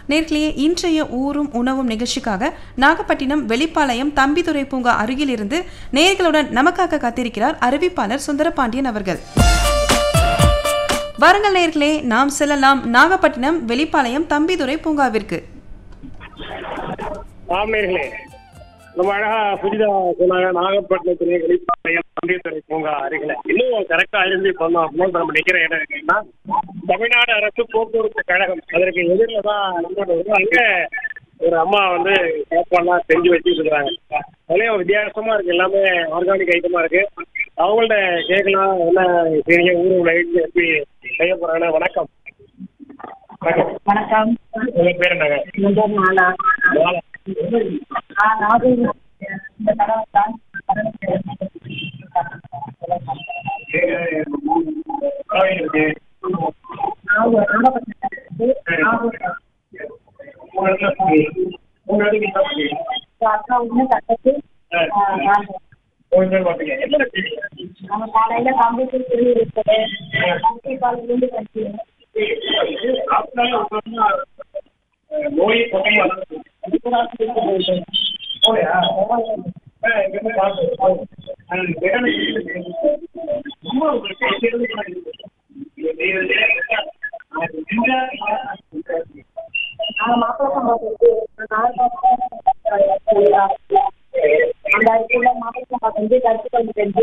நேர்களே இன்றைய ஊரும் உணவும் நிகழ்ச்சிக்காக நாகப்பட்டினம் வெளிப்பாளையம் தம்பிதுரை பூங்கா அருகில் இருந்து நேர்களுடன் நமக்காக காத்திருக்கிறார் அறிவிப்பாளர் சுந்தரபாண்டியன் அவர்கள் வாருங்கள் நேர்களே நாம் செல்லலாம் நாகப்பட்டினம் வெளிப்பாளையம் தம்பிதுரை பூங்காவிற்கு ஆம்நேர்களே ரொம்ப அழகா புதிதா சொன்னாங்க நாகப்பட்டினத்திலே வெளிப்பாளையம் தம்பித்துறை பூங்கா அருகில இன்னும் கரெக்டா ஐடென்டி பண்ணோம் அப்படின்னா இப்ப நம்ம நிக்கிற இடம் இருக்குன்னா தமிழ்நாடு அரசு போக்குவரத்து கழகம் அதற்கு எதிரில் தான் நம்ம வருது அங்க ஒரு அம்மா வந்து சாப்பாடுலாம் செஞ்சு வச்சுட்டு இருக்காங்க அதுலயும் வித்தியாசமா இருக்கு எல்லாமே ஆர்கானிக் ஐட்டமா இருக்கு அவங்கள்ட்ட கேட்கலாம் என்ன செய்றீங்க ஊரு லைட் எப்படி செய்ய போறாங்கன்னா வணக்கம் வணக்கம் வணக்கம் உங்க பேர் என்னங்க முதல் நாளா மாலா. ஆ நாகூர் இந்த தடவை தான் நாகூர் நாகப்பட்டினத்துக்கு நாகூர் அக்கா ஒன்று தட்டத்து நம்ம காலையில கம்ப்யூட்டர் சொல்லி இருக்குது கம்பி காலையிலேருந்து கட்டி நோய் கொட்டை நாங்கள் மாப்பிள்ளை சம்பாதிச்சு அந்த அதுக்குள்ள மாப்பிள்ளை சம்பா செஞ்சு கருத்து கொண்டு செஞ்சு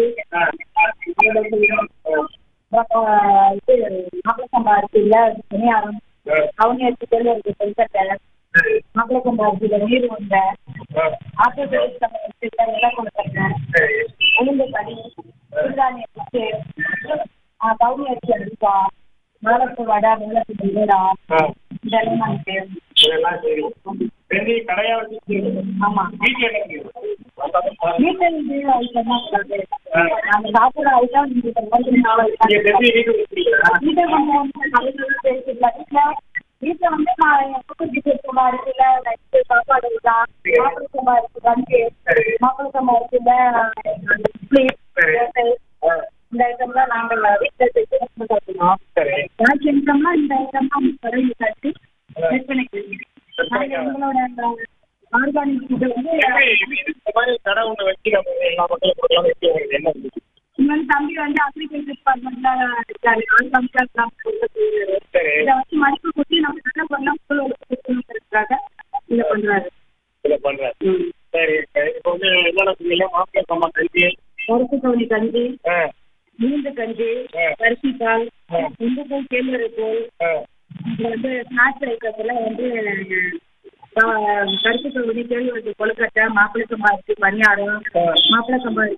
இது மாப்பிள்ளை சம்பா இருக்குல்ல பணியாரம் அவங்க எடுத்து சொல்லி இருக்கு சொல்லிட்டேன் மாப்பிள்ளை சம்பா அரிசியில நீர் உண்டை ஆப்பிள் எல்லாம் கொடுத்துருக்கேன் உளுந்து கறி சிறுதானிய பிச்சு கவுனி அரிசி அரிசா வாழைப்பு வடை வெள்ளத்துக்கு வீடா இதெல்லாம் நாங்கள் செய்யணும் இதெல்லாம் சரி பெரிய கடையா வச்சு ஆமா வீட்டுல என்ன செய்யுது? வீட்டில் இது ஐட்டம் தான் இருக்காது நாங்கள் சாப்பிட்ற ஐட்டம் இந்த மாதிரி நாலு நீங்க ஐட்டம் தெரிஞ்சு வீட்டுக்கு வச்சிருக்கீங்களா? வீட்டை கொஞ்சம் கடையில் பேசிக்கல வீட்டில் வீட்டில் வந்து நான் என் பக்கத்து சுத்தமா இருக்குல்ல நைட்டு சாப்பாடு இருக்கா மாப்பிள்ளை சம்பா இருக்கு கஞ்சி மாப்பிள்ளை சம்பா இருக்குல்ல இட்லி தோசை இந்த ஐட்டம்லாம் நாங்கள் வீட்டில் செஞ்சு சாப்பிடுவோம் சரி எனக்கு இன்கம்னா இந்த ஐட்டம்லாம் கடையில் கட்டி விற்பனைக்கு நாங்கள் எங்களோட ஆர்கானிக் ஃபுட்டு வந்து எப்படி இந்த மாதிரி கடை ஒண்ணு வச்சு நம்ம எல்லா மக்களும் கொடுக்கலாம் எப்படி உங்களுக்கு என்ன இருக்கு? இங்க வந்து தம்பி வந்து அக்ரிகல்ச்சர் டிபார்ட்மெண்ட்ல இருக்காரு ஆள் கம்மியாக சரி இதை வச்சு மதிப்பு கூட்டி நம்ம நல்ல பண்ணலாம் கொடுக்கணுங்கிறதுக்காக இதை பண்றாரு இதை பண்றேன் சரி இப்போ வந்து என்னென்ன சொன்னீங்க மாப்பிள்ளை சம்பா கஞ்சி பருப்பு கவுனி கஞ்சி ஆ, மீந்து கஞ்சி ஆ. பருத்தி பால் ஆ. இந்துக்கள் கேழ்வரை போல் ஆ, இது வந்து ஸ்நாக்ஸ் ஐட்டத்துல வந்து ஆ, கருப்பு கவுனி கேழ்வரகு கொழுக்கட்டை மாப்பிள்ளை சம்பா இருக்கு பணியாரம் மாப்பிள்ளை சம்பா